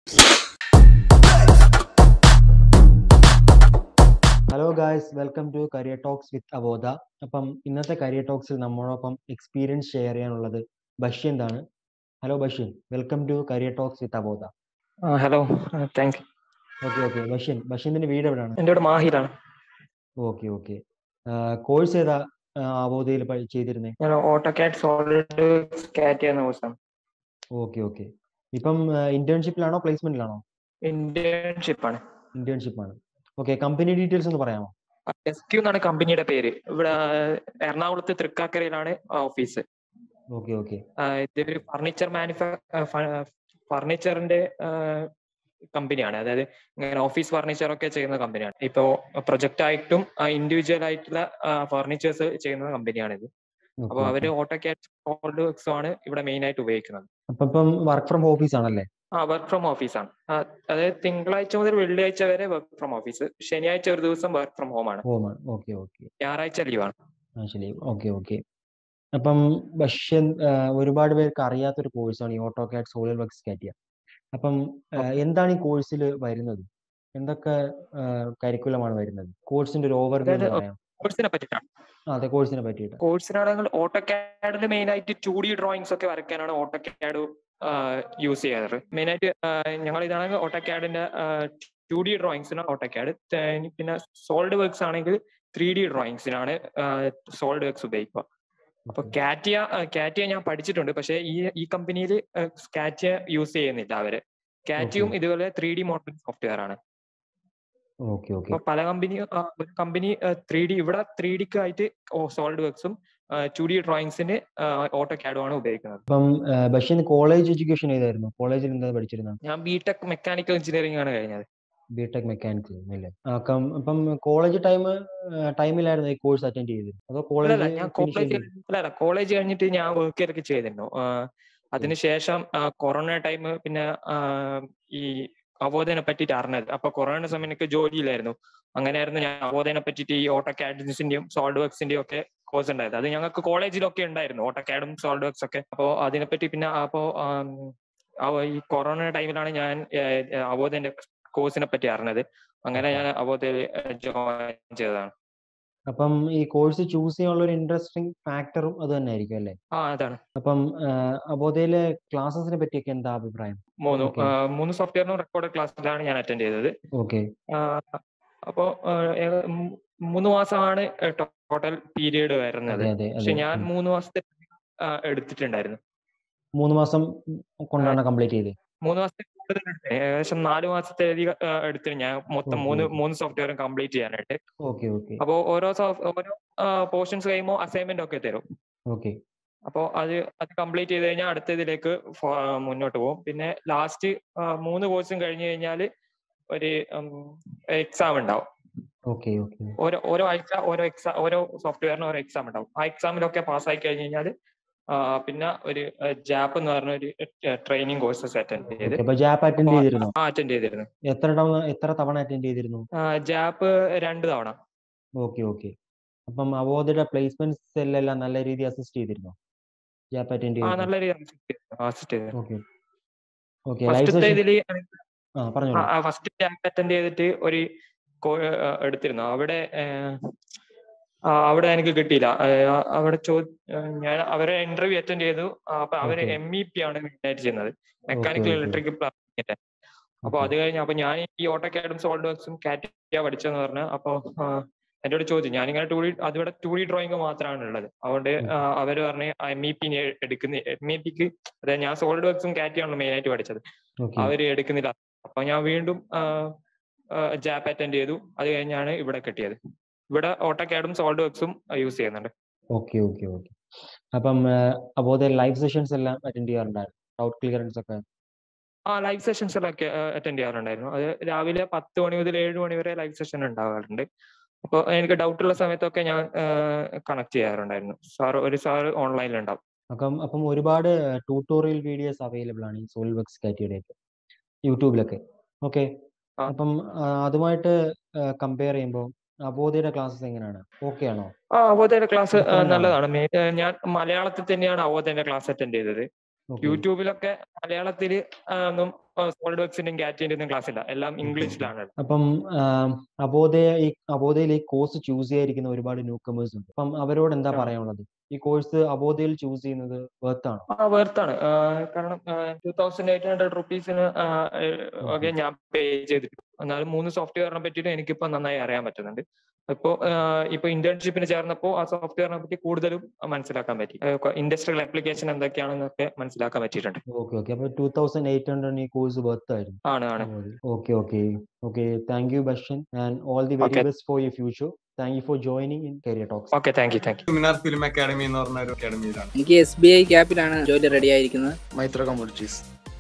Hello guys welcome to career talks with Avodha അപ്പം ഇന്നത്തെ career ടോക്സിൽ നമ്മളോടൊപ്പം എക്സ്പീരിയൻസ് ഷെയർ ചെയ്യാനുള്ളത് ബഷ്യന്ത് ആണ് hello Bashyan welcome to career talks with Avodha hello thank you okay okay Bashyan ബഷ്യന്തിന്റെ വീട് എവിടെയാണ് എൻ്റെ ഇവിടെ മാഹിയിലാണ് ഓക്കെ ഓക്കെ കോഴ്സ് ഏതാ അവോദയിൽ ചെയ്തിരുന്നേ ഞാൻ ഓട്ടോകാറ്റ് സോളിഡ് സ്കാറ്റ് എന്ന കോഴ്സാണ് ഓക്കെ ഓക്കെ ഇപ്പം ഇന്റേൺഷിപ്പിലാണോ പ്ലേസ്മെന്റിലാണോ ഇന്റേൺഷിപ്പ് ആണ് ഇന്റേൺഷിപ്പ് ആണ് ഓക്കെ കമ്പനി ഡീറ്റെയിൽസ് ഒന്ന് പറയാമോ എസ് ക്യു എന്നാണ് കമ്പനിയുടെ പേര് ഇവിടെ എറണാകുളത്ത് തൃക്കാക്കരയിലാണ് ഓഫീസ് ഓക്കെ ഓക്കെ ഇതൊരു ഫർണിച്ചർ മാനുഫാ ഫർണിച്ചറിന്റെ കമ്പനിയാണ് അതായത് ഇങ്ങനെ ഓഫീസ് ഫർണിച്ചർ ഒക്കെ ചെയ്യുന്ന കമ്പനിയാണ് ഇപ്പോ പ്രൊജക്ട് ആയിട്ടും ഇൻഡിവിജ്വൽ ആയിട്ടുള്ള ഫർണിച്ചേഴ്സ് ചെയ്യുന്ന കമ്പനിയാണിത് അപ്പൊ അവര് ഓട്ടോകാറ്റ് സോൾഡ് വർക്ക്സ് ആണ് ഇവിടെ മെയിൻ ആയിട്ട് ഉപയോഗിക്കുന്നത് അപ്പൊ ഇപ്പം വർക്ക് ഫ്രം ഓഫീസ് ആണല്ലേ ആ വർക്ക് ഫ്രം ഓഫീസാണ് അതായത് തിങ്കളാഴ്ച മുതൽ വെള്ളിയാഴ്ച വരെ വർക്ക് ഫ്രം ഓഫീസ് ശനിയാഴ്ച ഒരു ദിവസം വർക്ക് ഫ്രം ഹോം ആണ് ഹോം ആണ് ഓക്കെ ഓക്കെ ഞായറാഴ്ച ലീവാണ് ആ ശരി ഓക്കെ ഓക്കെ അപ്പം പക്ഷെ ഒരുപാട് പേർക്ക് അറിയാത്തൊരു കോഴ്സാണ് ഈ ഓട്ടോകാറ്റ് സോളിഡ് വർക്ക്സ് കാറ്റിയ അപ്പം എന്താണ് ഈ കോഴ്സിൽ വരുന്നത് എന്തൊക്കെ കരിക്കുലമാണ് വരുന്നത് കോഴ്സിന്റെ ഒരു ഓവർവ്യൂ പറയാം കോഴ്സിനെ പറ്റിയിട്ടാണ് അതെ കോഴ്സിനെ പറ്റിയിട്ട് കോഴ്സിനാണെങ്കിൽ ഓട്ടോകാഡിൽ മെയിൻ ആയിട്ട് ടു ഡി ഡ്രോയിങ്സ് ഒക്കെ വരയ്ക്കാനാണ് ഓട്ടോകാഡ് യൂസ് ചെയ്യാറ് മെയിൻ ആയിട്ട് ഞങ്ങൾ ഇതാണെങ്കിൽ ഓട്ടോകാഡിന്റെ ടു ഡി ഡ്രോയിങ്സിനാണ് ഓട്ടോകാഡ് പിന്നെ സോൾഡ് വർക്ക്സ് ആണെങ്കിൽ ത്രീ ഡി ഡ്രോയിങ്സിനാണ് സോൾഡ് വർക്ക്സ് ഉപയോഗിക്കുക അപ്പൊ കാറ്റിയ കാറ്റിയ ഞാൻ പഠിച്ചിട്ടുണ്ട് പക്ഷേ ഈ ഈ കമ്പനിയിൽ കാറ്റിയ യൂസ് ചെയ്യുന്നില്ല അവര് കാറ്റിയും ഇതുപോലെ ത്രീ ഡി മോഡലിംഗ് സോഫ്റ്റ്വെയർ ആണ് ഓക്കെ ഓക്കെ അപ്പൊ പല കമ്പനി ഒരു കമ്പനി ത്രീ ഡി ഇവിടെ ത്രീ ഡിക്ക് ആയിട്ട് സോൾഡ് വർക്ക്സും ടു ഡി ഡ്രോയിങ്സിന് ഓട്ടോ കാഡും ആണ് ഉപയോഗിക്കുന്നത് അപ്പം ബഷീൻ കോളേജ് എഡ്യൂക്കേഷൻ ഏതായിരുന്നു കോളേജിൽ എന്താ പഠിച്ചിരുന്നത് ഞാൻ ബിടെക് മെക്കാനിക്കൽ എഞ്ചിനീയറിംഗ് ആണ് കഴിഞ്ഞത് ബിടെക് മെക്കാനിക്കൽ അല്ലേ അപ്പം കോളേജ് ടൈം ടൈമിലായിരുന്നു ഈ കോഴ്സ് അറ്റൻഡ് ചെയ്തത് അതോ കോളേജ് ഞാൻ കോളേജ് അല്ല കോളേജ് കഴിഞ്ഞിട്ട് ഞാൻ വർക്ക് ചെയ്തൊക്കെ ചെയ്തിരുന്നു അതിനുശേഷം കൊറോണ ടൈം പിന്നെ ഈ അവബോധനെ പറ്റിയിട്ട് അറിഞ്ഞത് അപ്പൊ കൊറോണ സമയം എനിക്ക് ജോലിയിലായിരുന്നു അങ്ങനെയായിരുന്നു ഞാൻ അവബോധനെ പറ്റിയിട്ട് ഈ ഓട്ടോ കാഡിൻസിന്റെയും സോൾഡ് വർക്സിന്റെയും ഒക്കെ കോഴ്സ് ഉണ്ടായത് അത് ഞങ്ങൾക്ക് കോളേജിലൊക്കെ ഉണ്ടായിരുന്നു ഓട്ടോ കാഡും സോൾഡ് വർക്സ് ഒക്കെ അപ്പോൾ അതിനെപ്പറ്റി പിന്നെ അപ്പോ ഈ കൊറോണ ടൈമിലാണ് ഞാൻ അവബോധന്റെ കോഴ്സിനെ പറ്റി അറിഞ്ഞത് അങ്ങനെ ഞാൻ അവബോധയിൽ ജോയിൻ ചെയ്തതാണ് അപ്പം ഈ കോഴ്സ് ചൂസ് ചെയ്യാനുള്ള ഒരു ഇൻട്രസ്റ്റിംഗ് ഫാക്ടറും അത് തന്നെ ആയിരിക്കും അല്ലേ ആ അതാണ് അപ്പം അബോധയിലെ ക്ലാസ്സസിനെ പറ്റിയൊക്കെ എന്താ അഭിപ്രായം മൂന്ന് മൂന്ന് സോഫ്റ്റ്വെയറിനും റെക്കോർഡ് ക്ലാസ്സിലാണ് ഞാൻ അറ്റൻഡ് ചെയ്തത് ഓക്കെ അപ്പോ മൂന്ന് മാസമാണ് ടോട്ടൽ പീരീഡ് വരുന്നത് പക്ഷെ ഞാൻ മൂന്ന് മാസത്തെ എടുത്തിട്ടുണ്ടായിരുന്നു മൂന്ന് മാസം കൊണ്ടാണ് കംപ്ലീറ്റ് ചെയ്തത് മൂന്ന് മാസത്തെ കൂടുതൽ ഏകദേശം നാല് മാസത്തെ എടുത്തിട്ട് ഞാൻ മൊത്തം മൂന്ന് മൂന്ന് സോഫ്റ്റ്വെയറും കംപ്ലീറ്റ് ചെയ്യാനായിട്ട് ഓക്കെ ഓക്കെ അപ്പോ ഓരോ ഓരോ പോർഷൻസ് കഴിയുമ്പോൾ അസൈൻമെന്റ് ഒക്കെ തരും ഓക്കെ അപ്പോൾ അത് അത് കംപ്ലീറ്റ് ചെയ്ത് കഴിഞ്ഞാൽ അടുത്തതിലേക്ക് മുന്നോട്ട് പോകും പിന്നെ ലാസ്റ്റ് മൂന്ന് കോഴ്സും കഴിഞ്ഞു കഴിഞ്ഞാൽ ഒരു എക്സാം ഉണ്ടാവും ഓക്കെ ഓക്കെ ഓരോ ഓരോ ആഴ്ച ഓരോ എക്സാം ഓരോ സോഫ്റ്റ്വെയറിന് ഓരോ എക്സാം ഉണ്ടാവും ആ എക്സാമിലൊക്കെ പാസ്സായി കഴിഞ്ഞു കഴിഞ്ഞാൽ പിന്നെ ഒരു ജാപ്പ് എന്ന് പറഞ്ഞ ഒരു ട്രെയിനിങ് കോഴ്സസ് അറ്റൻഡ് ചെയ്ത് ജാപ്പ് അറ്റൻഡ് ചെയ്തിരുന്നു ആ അറ്റൻഡ് ചെയ്തിരുന്നു എത്ര തവണ എത്ര തവണ അറ്റൻഡ് ചെയ്തിരുന്നു ജാപ്പ് രണ്ട് തവണ ഓക്കെ ഓക്കെ അപ്പം അവോധയുടെ പ്ലേസ്മെന്റ് സെല്ലെല്ലാം നല്ല രീതിയിൽ അസിസ്റ്റ് ചെയ്തിരുന്നു ജാപ്പ് അറ്റൻഡ് ചെയ്തു നല്ല രീതിയിൽ അസിസ്റ്റ് ചെയ്തു ഓക്കെ ഓക്കെ ഫസ്റ്റത്തെ ഇതില് പറഞ്ഞോളൂ ഫസ്റ്റ് ജാപ്പ് അറ്റൻഡ് ചെയ്തിട്ട് ഒരു എടുത്തിരുന്നു അവിടെ അവിടെ എനിക്ക് കിട്ടിയില്ല അവിടെ ചോ ഞാൻ അവരെ ഇന്റർവ്യൂ അറ്റൻഡ് ചെയ്തു അപ്പൊ അവര് എം ഇ പി ആണ് മെയിനായിട്ട് ചെയ്യുന്നത് മെക്കാനിക്കൽ ഇലക്ട്രിക്കൽ പ്ലാനിങ്ങിന്റെ അപ്പൊ അത് കഴിഞ്ഞ് അപ്പൊ ഞാൻ ഈ ഓട്ടോകാഡും സോൾഡ് വർക്സും കാറ്റിയ പഠിച്ചെന്ന് പറഞ്ഞു അപ്പൊ എന്നോട് ചോദിച്ചു ഞാനിങ്ങനെ ടൂ ഡി അതിവിടെ ടൂ ഡി ഡ്രോയിങ് മാത്രമാണ് ഉള്ളത് അതുകൊണ്ട് അവര് പറഞ്ഞ് എം ഇ പി എടുക്കുന്ന എം ഇ പിക്ക് അതായത് ഞാൻ സോൾഡ് വർക്സും കാറ്റിയാണ് മെയിൻ ആയിട്ട് പഠിച്ചത് അവര് എടുക്കുന്നില്ല അപ്പൊ ഞാൻ വീണ്ടും ജാപ്പ് അറ്റൻഡ് ചെയ്തു അത് കഴിഞ്ഞാണ് ഇവിടെ കിട്ടിയത് ഇവിടെ ഓട്ടോകാഡും സോൾഡ് വർക്സും യൂസ് ചെയ്യുന്നുണ്ട് ഓക്കെ ഓക്കെ ഓക്കെ അപ്പം അബോധ ലൈവ് സെഷൻസ് എല്ലാം അറ്റൻഡ് ചെയ്യാറുണ്ടായിരുന്നു ഡൗട്ട് ക്ലിയറൻസ് ഒക്കെ ആ ലൈവ് സെഷൻസ് ഒക്കെ അറ്റൻഡ് ചെയ്യാറുണ്ടായിരുന്നു അത് രാവിലെ പത്ത് മണി മുതൽ ഏഴ് മണി വരെ ലൈവ് സെഷൻ ഉണ്ടാവാറുണ്ട് അപ്പോൾ എനിക്ക് ഡൗട്ട് ഉള്ള സമയത്തൊക്കെ ഞാൻ കണക്ട് ചെയ്യാറുണ്ടായിരുന്നു സാർ ഒരു സാർ ഓൺലൈനിൽ ഉണ്ടാവും അപ്പം അപ്പം ഒരുപാട് ട്യൂട്ടോറിയൽ വീഡിയോസ് അവൈലബിൾ ആണ് ഈ സോൾ വർക്സ് കാറ്റഗറിയുടെ ഒക്കെ യൂട്യൂബിലൊക്കെ ഓക്കെ അപ്പം അതുമായിട്ട് കമ്പയർ ചെയ്യുമ്പോൾ അബോധയുടെ ക്ലാസ്സസ് എങ്ങനെയാണ് ഓക്കെ ആണോ ആ അവോധയുടെ ക്ലാസ് നല്ലതാണ് ഞാൻ മലയാളത്തിൽ തന്നെയാണ് അവോധയുടെ ക്ലാസ് അറ്റൻഡ് ചെയ്തത് ഓക്കെ യൂട്യൂബിലൊക്കെ മലയാളത്തിൽ ഒന്നും സോളിഡ് വർക്സിന്റെയും ക്യാറ്റിന്റെ ഒന്നും ക്ലാസ് ഇല്ല എല്ലാം ഇംഗ്ലീഷിലാണ് അപ്പം ആം, അബോധയ ഈ അബോധയിൽ ഈ കോഴ്സ് ചൂസ് ചെയ്യാതിരിക്കുന്ന ഒരുപാട് ന്യൂ കമേഴ്സ് ഉണ്ട് അപ്പം അവരോട് എന്താ ആ. പറയാനുള്ളത് ഈ കോഴ്സ് അബോധയിൽ ചൂസ് ചെയ്യുന്നത് വേർത്താണ് ആ വേർത്താണ് കാരണം ടൂ തൗസൻഡ് എയ്റ്റ് ഹൺഡ്രഡ് റുപ്പീസിന് ഒക്കെ ഞാൻ പേ ചെയ്തിട്ടു എന്നാലും മൂന്ന് സോഫ്റ്റ്വെയറിനെ പറ്റിയിട്ട് എനിക്കിപ്പോ നന്നായി അറിയാൻ പറ്റുന്നുണ്ട് ഇപ്പോ ഇപ്പൊ ഇന്റേൺഷിപ്പിന് ചേർന്നപ്പോൾ ആ സോഫ്റ്റ്വെയറിനെ പറ്റി കൂടുതലും മനസ്സിലാക്കാൻ പറ്റി ഇൻഡസ്ട്രിയൽ ആപ്ലിക്കേഷൻ എന്തൊക്കെയാണെന്നൊക്കെ മനസ്സിലാക്കാൻ പറ്റിയിട്ടുണ്ട് ഓക്കെ ഓക്കെ അപ്പൊ ടൂ തൗസൻഡ് എയ്റ്റ് ഹൺഡ്രഡ് ഈ കോഴ്സ് വർത്ത് ആയിരുന്നു ആണ് ആണ് okay okay okay thank you Bashan and all the very Okay. Best for you future thank you for joining in career talks okay thank you thank you Minar film academy എന്ന് പറഞ്ഞ ഒരു അക്കാഡമിയിലാണ് എനിക്ക് S B I ക്യാപ്പിലാണ് ജോലി ready ആയിരിക്കുന്നത് Maitra communities